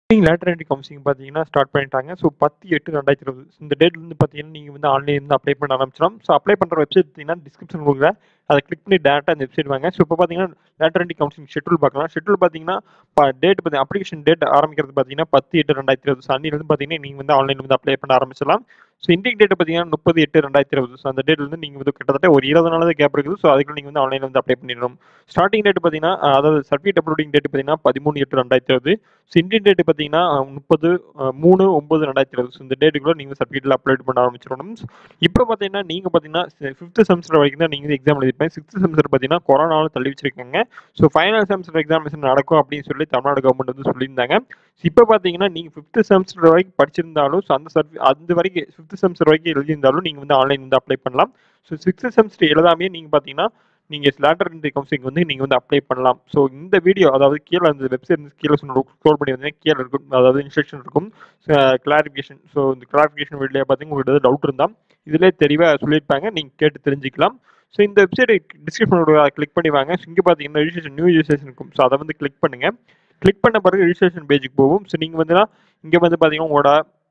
later entry counselling பார்த்தீங்கன்னா start பண்ணிட்டாங்க so பத்து எட்டு ரெண்டாயிரத்தி இருபது இந்த டேட்லேருந்து பார்த்தீங்கன்னா நீங்கள் வந்து ஆன்லைன்லேருந்து அப்ளை பண்ண ஆரம்பிச்சிடும் ஸோ அப்ளை பண்ணுற வெப்சைட் பார்த்தீங்கன்னா டிஸ்கிரிப்ஷன் கொடுக்குறேன் அதை கிளிக் பண்ணி டேரெக்டாக அந்த வெப்சைட் வாங்க ஸோ இப்போ பார்த்தீங்கன்னா லேட்டர் என்ட்ரி கவுன்சிலிங் ஷெட்யூல் பார்க்கலாம் ஷெட்யூல் பார்த்தீங்கன்னா டேட் பார்த்தி அப்ளிகேஷன் டேட் ஆரம்பிக்கிறது பார்த்தீங்கன்னா பத்து எட்டு ரெண்டாயிரத்தி இருபது ஸோ அன்னிலேருந்து பார்த்தீங்கன்னா நீங்கள் வந்து ஆன்லைன் வந்து அப்ளை பண்ண ஆரம்பிச்சிடலாம் ஸோ இன்றைக்கு டேட் பார்த்தீங்கன்னா முப்பது எட்டு ரெண்டாயிரத்தி இருபது ஸோ அந்த டேட்லேருந்து நீங்கள் வந்து கிட்டத்தட்ட ஒரு இருபது நாள் தான் கேப் இருக்குது ஸோ அதுக்குள்ள நீங்கள் வந்து ஆன்லைனில் வந்து அப்ளை பண்ணிடணும் ஸ்டார்டிங் டேட் பார்த்தீங்கன்னா அதாவது சர்டிஃபிகேட் அப்லோடிங் டேட் பார்த்தீங்கன்னா பதிமூணு எட்டு ரெண்டாயிரத்தி இருபது ஸோ இந்தியன் டேட் பார்த்தீங்கன்னா முப்பது மூணு ஒம்பது ரெண்டாயிரத்தி இருபது ஸோ இந்த டேட்டுக்குள்ள நீங்கள் சர்டிஃபிகேட்டில் அப்லோட் பண்ண ஆரம்பிச்சிடணும் இப்போ பார்த்தீங்கன்னா நீங்கள் பார்த்தீங்கன்னா ஃபிஃப்த் செமஸ்டர் வரைக்கும் தான் நீங்கள் எக்ஸாம் எழுதிப்பேன் சிக்ஸ்த் செமஸ்டர் பார்த்தீங்கன்னா கொரோனாவில் தள்ளி வச்சிருக்காங்க ஸோ ஃபைனல் செமஸ்டர் எக்ஸாமினேஷன் நடக்கும் அப்படின்னு சொல்லி தமிழ்நாடு கவர்மெண்ட் வந்து சொல்லியிருந்தாங்க இப்போ பார்த்தீங்கன்னா நீங்கள் ஃபிஃப்த் செமஸ்டர் வரைக்கும் படிச்சிருந்தாலும் ஸோ அந்த சர்டி அந்த வரைக்கும் ஃபிஃப்த் செமஸ்டர் வரைக்கும் எழுதியிருந்தாலும் நீங்கள் வந்து ஆன்லைன் வந்து அப்ளை பண்ணலாம் ஸோ சிக்ஸ்த் செமஸ்டர் எழுதாமே நீங்கள் பார்த்தீங்கன்னா நீங்கள் லேட்டர் இன்ட்ரி கவுன்சிலிங் வந்து நீங்கள் வந்து அப்ளை பண்ணலாம் ஸோ இந்த வீடியோ அதாவது கீழே அந்த வெப்சைட் கீழே ஸ்க்ரோல் பண்ணி வந்தீங்கன்னா கீழே இருக்கும் அதாவது இன்ஸ்ட்ரக்ஷன் இருக்கும் கிளாரிஃபிகேஷன் ஸோ இந்த கிளாரிஃபிகேஷன் வீடியோ பார்த்தீங்கன்னா உங்களுக்கு ஏதாவது டவுட் இருந்தால் இதிலே தெளிவாக சொல்லியிருப்பாங்க நீங்கள் கேட்டு தெரிஞ்சுக்கலாம் ஸோ இந்த வெப்சைட்டை டிஸ்கிரிப்ஷனோட கிளிக் பண்ணி வாங்க இங்கே பார்த்தீங்கன்னா ரிஜிஸ்ட்ரேஷன் நியூ ரிஜிஸ்ட்ரேஷன் இருக்கும் ஸோ அதை வந்து கிளிக் பண்ணுங்கள் கிளிக் பண்ண பிறகு ரிஜிஸ்ட்ரேஷன் பேஜுக்கு போகும் ஸோ நீங்கள் வந்து இங்கே வந்து பார்த்தீங்கன்னா உங்களோட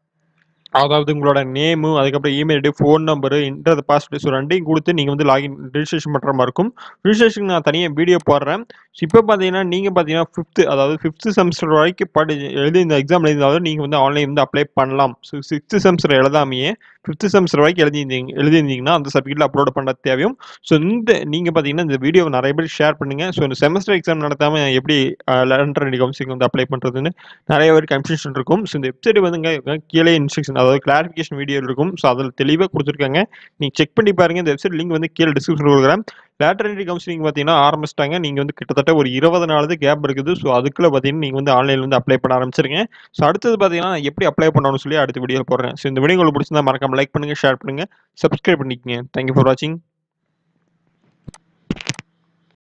அதாவது உங்களோட நேமு அதுக்கப்புறம் email ID phone number enter password so ரெண்டையும் கொடுத்து நீங்கள் வந்து லாகின் ரிஜிஸ்ட்ரேஷன் பண்ணுற மாதிரி இருக்கும் ரிஜிஸ்ட்ரேஷன் நான் தனியாக வீடியோ போடுறேன் ஸோ இப்போ பார்த்தீங்கன்னா நீங்கள் பார்த்தீங்கன்னா ஃபிஃப்த்து அதாவது ஃபிஃப்த்து செமஸ்டர் வரைக்கும் படி எழுதி இந்த எக்ஸாம் எழுதினாலும் நீங்கள் வந்து ஆன்லைன் வந்து அப்ளை பண்ணலாம் ஸோ சிக்ஸ்த்து செமஸ்டர் எழுதாமையே ஃபிஃப்த்து செமஸ்டர் வரைக்கும் எழுதியிருந்தீங்க எழுதியிருந்தீங்கன்னா அந்த சர்டிஃபிகேட்டில் அப்லோட் பண்ண தேவையும் ஸோ இந்த நீங்கள் பார்த்தீங்கன்னா இந்த வீடியோ நிறைய பேர் ஷேர் பண்ணுங்கள் ஸோ இந்த செமஸ்டர் எக்ஸாம் நடத்தாமல் எப்படி லெவன்த் ரெடி கவுன்சிலிங் வந்து அப்ளை பண்ணுறதுன்னு நிறைய பேர் கன்ஃபியூஷன் இருக்கும் ஸோ இந்த வெப்சைட் வந்துங்க கீழே இன்ஸ்ட்ரக்ஷன் அதாவது கிளாரிஃபிகேஷன் வீடியோ இருக்கும் ஸோ அதில் தெளிவாக கொடுத்துருக்காங்க நீங்கள் செக் பண்ணி பாருங்கள் இந்த வெப்சைட் லிங்க் வந்து கீழே டிஸ்கிரிப்ஷன் கொடுக்குறேன் லேட்டர் என்ட்ரி கவுன்சிலிங் பார்த்தீங்கன்னா ஆரம்பிச்சிட்டாங்க நீங்கள் வந்து கிட்டத்தட்ட ஒரு இருபது நாள் தான் கேப் இருக்குது ஸோ அதுக்குள்ளே பார்த்தீங்கன்னா நீங்கள் வந்து ஆன்லைனில் வந்து அப்ளை பண்ண ஆரம்பிச்சிருங்க ஸோ அடுத்தது பார்த்தீங்கன்னா எப்படி அப்ளை பண்ணணும்னு சொல்லி அடுத்த வீடியோ போடுறேன் ஸோ இந்த வீடியோ உங்களுக்கு பிடிச்சிருந்தா மறக்காம லைக் பண்ணுங்கள் ஷேர் பண்ணுங்கள் சப்ஸ்கிரைப் பண்ணிக்கங்க தேங்க்யூ ஃபார் வாட்சிங்